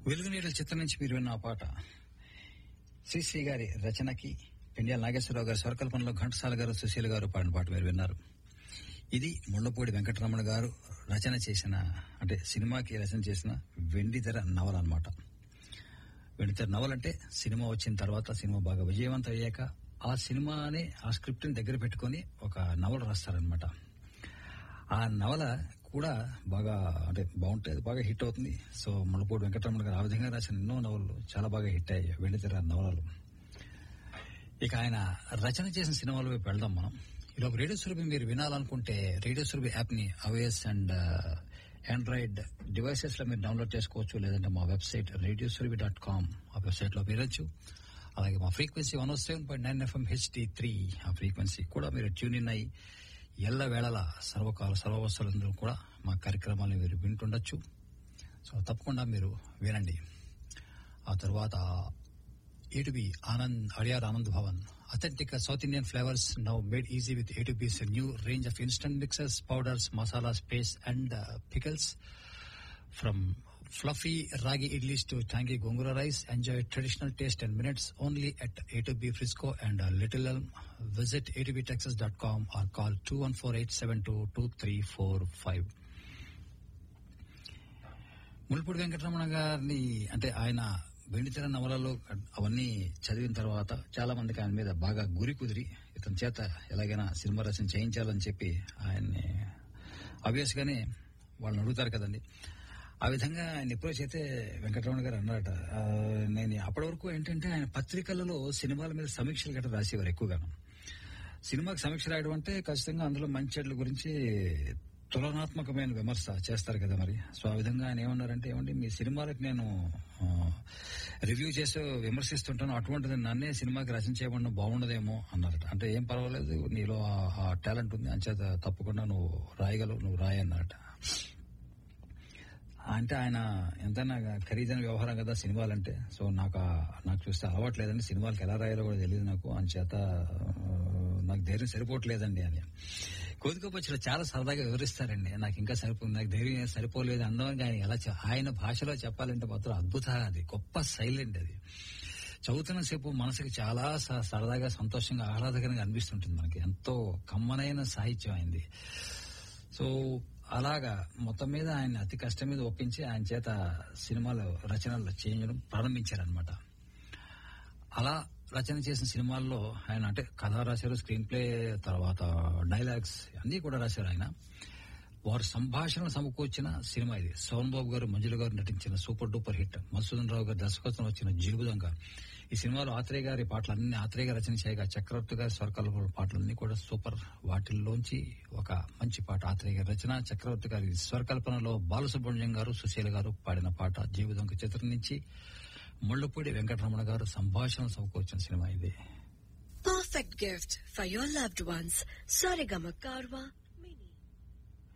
వెలుగునీళ్ళ చిత్రం నుంచి మీరు విన్న ఆ పాట శ్రీశ్రీ గారి రచనకి పెండియాల నాగేశ్వరరావు గారి స్వరకల్పనలో ఘంటసాల గారు సుశీల గారు పాడిన పాట మీరు విన్నారు ఇది ముళ్లపూడి వెంకటరమణ గారు రచన చేసిన అంటే సినిమాకి రచన చేసిన వెండితెర నవల అన్నమాట వెండితెర నవల అంటే సినిమా వచ్చిన తర్వాత సినిమా బాగా విజయవంతం అయ్యాక ఆ సినిమాని ఆ స్క్రిప్ట్ ని దగ్గర పెట్టుకొని ఒక నవల రాస్తారనమాట ఆ నవల కూడా బాగా అంటే బాగుంటుంది బాగా హిట్ అవుతుంది సో ముళ్ళపూడి వెంకటరమణ గారు ఆ విధంగా రాసిన ఎన్నో నవలలు చాలా బాగా హిట్ అయ్యాయి వెండితెర నవలలు ఇక ఆయన రచన చేసిన సినిమాల వైపు వెళ్దాం మనం ఇలా రేడియో సురభి మీరు వినాలనుకుంటే రేడియో సురభి యాప్ ని అవేస్ అండ్ ఆండ్రాయిడ్ డివైసెస్ లో మీరు డౌన్లోడ్ చేసుకోవచ్చు లేదంటే మా website radio Surabhi dot com ఆ వెబ్సైట్ లో వినొచ్చు అలాగే మా frequency one seven point nine FM HD three ఆ ఫ్రీక్వెన్సీ కూడా మీరు ట్యూన్ ఇన్ అయ్యి ఎల్ల వేళల సర్వకాల సర్వవస్థలందరూ కూడా మా కార్యక్రమాలను మీరు వింటుండొచ్చు సో తప్పకుండా మీరు వినండి ఆ తర్వాత A to B Anand Adyar Anand Bhavan. Authentic uh, South Indian flavors now made easy with A to B's new range of instant mixes, powders, masalas, paste, and uh, pickles. From fluffy ragi idlis to tangy gongura rice, enjoy traditional taste in minutes only at A to B Frisco and uh, Little Elm. Visit atobtexas.com or call 214-872-2345. ముల్పూడి Venkataramana గారిని అంటే ఆయన వెండితెర నవలలో అవన్నీ చదివిన తర్వాత చాలా మందికి ఆయన మీద బాగా గురి కుదిరి ఇతని చేత ఎలాగైనా సినిమా రచన చేయించాలని చెప్పి ఆయన్ని అబ్వియస్ గానే వాళ్ళని అడుగుతారు కదండి ఆ విధంగా ఆయన అప్రోచ్ అయితే వెంకటరమణ గారు అన్నారట ఆ, నేను అప్పటి వరకు ఏంటంటే ఆయన పత్రికలలో సినిమాల మీద సమీక్షలు గట్రా రాసేవారు ఎక్కువగాను సినిమాకి సమీక్ష రాయడం అంటే ఖచ్చితంగా అందులో మంచి చెడ్ల గురించి తులనాత్మకమైన విమర్శ చేస్తారు కదా మరి సో ఆ విధంగా ఆయన ఏమన్నారంటే ఏమండి మీ సినిమాలకు నేను రివ్యూ చేసి విమర్శిస్తుంటాను అటువంటిది నన్నే సినిమాకి రచన చేయబడిన బాగుండదేమో అన్నారట అంటే ఏం పర్వాలేదు నీలో ఆ- ఆ టాలెంట్ ఉంది అంచేత తప్పకుండా నువ్వు రాయగలవు నువ్వు రాయన్నారట అంటే ఆయన ఎంతైనా ఖరీదైన వ్యవహారం కదా సినిమాలంటే సో నాకు ఆ- నాకు చూస్తే అలవాట్లేదండి సినిమాలకు ఎలా రాయాలో కూడా తెలియదు నాకు అంచేత ఆ, నాకు ధైర్యం సరిపోవట్లేదండి అని కోదికోపచ్చిలో చాలా సరదాగా వివరిస్తారండి నాకు ఇంకా సరిపోతుంది నాకు ధైర్యం ఏం సరిపోలేదు అందం ఆయన ఎలా చె- ఆయన భాషలో చెప్పాలంటే మాత్రం అద్భుత అది గొప్ప సైలెంట్ అది చదువుతున్న సేపు మనసుకి చాలా స- సరదాగా సంతోషంగా ఆహ్లాదకరంగా అనిపిస్తుంటుంది మనకి ఎంతో కమ్మనైన సాహిత్యం అయింది సో అలాగా మొత్తం మీద ఆయన అతి కష్టం మీద ఒప్పించి ఆయన చేత సినిమాలు రచనలు చేయడం ప్రారంభించారనమాట అలా రచన చేసిన సినిమాల్లో ఆయన అంటే కథ రాశారు స్క్రీన్ ప్లే తర్వాత డైలాగ్స్ అన్ని కూడా రాశారు ఆయన వారు సంభాషణ సమకూర్చిన సినిమా ఇది సోన్ బాబు గారు మంజుల గారు నటించిన super duper hit Madhusudan Rao గారి దర్శకత్వం వచ్చిన జిలుబుదంగా ఈ సినిమాలో ఆత్రేయ గారి పాటలన్నీ ఆత్రేయ గారు రచన చేయగా చక్రవర్తి గారి స్వరకల్ప పాటలన్నీ కూడా సూపర్ వాటిల్లోంచి ఒక మంచి పాట ఆత్రేయ గారి రచన చక్రవర్తి గారి స్వరకల్పనలో బాలసుబ్రహ్మణ్యం గారు సుశీల గారు పాడిన పాట జీవితంక చిత్రం నుంచి ముళ్ళపూడి వెంకటరమణ గారు సంభాషణ సమకూర్చిన సినిమా ఇది Perfect gift for your loved ones. Sarigama Karwa